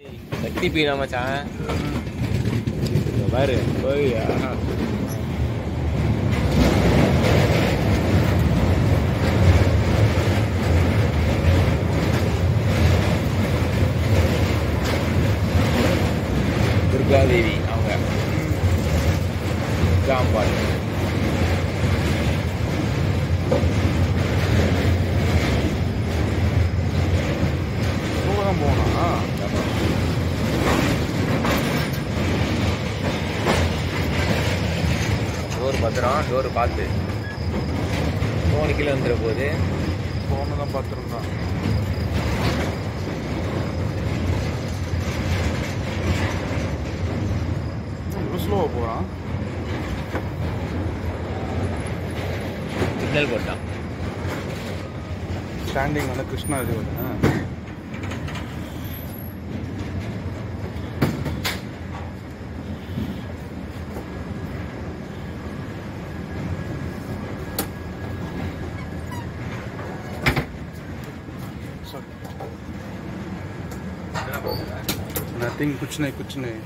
சக்தி பீனா மச்சான் இங்க பாரு கோயில் துர்காதேவி அவங்க ஜாம்பால் தான் போனா டோர் பத்திரம் டோர் பார்த்து ஃபோனு கீழே வந்துட போகுது போன தான் பார்த்துருந்தான் இவ்வளோ ஸ்லோவாக போகிறான் சிக்னல் போட்டான் ஸ்டாண்டிங் வந்து கிருஷ்ணா இது வருது नथिंग कुछ नहीं कुछ नहीं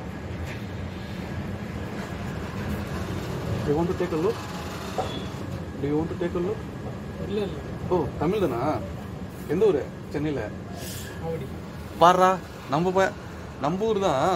Do you want to take a look? Do you want to take a look? ஓ தமிழ் தானா எந்த ஊர் சென்னையில் பாடுறா நம்ம ப நம்ம ஊர் தான்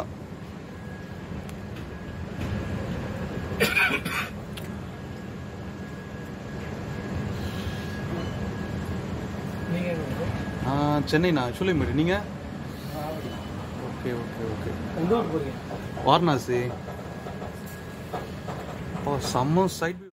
ஆ சென்னைண்ணா சூளைமேடு நீங்கள் ஓகே ஓகே ஓகே வாரணாசி ஓ செம்ம சைட்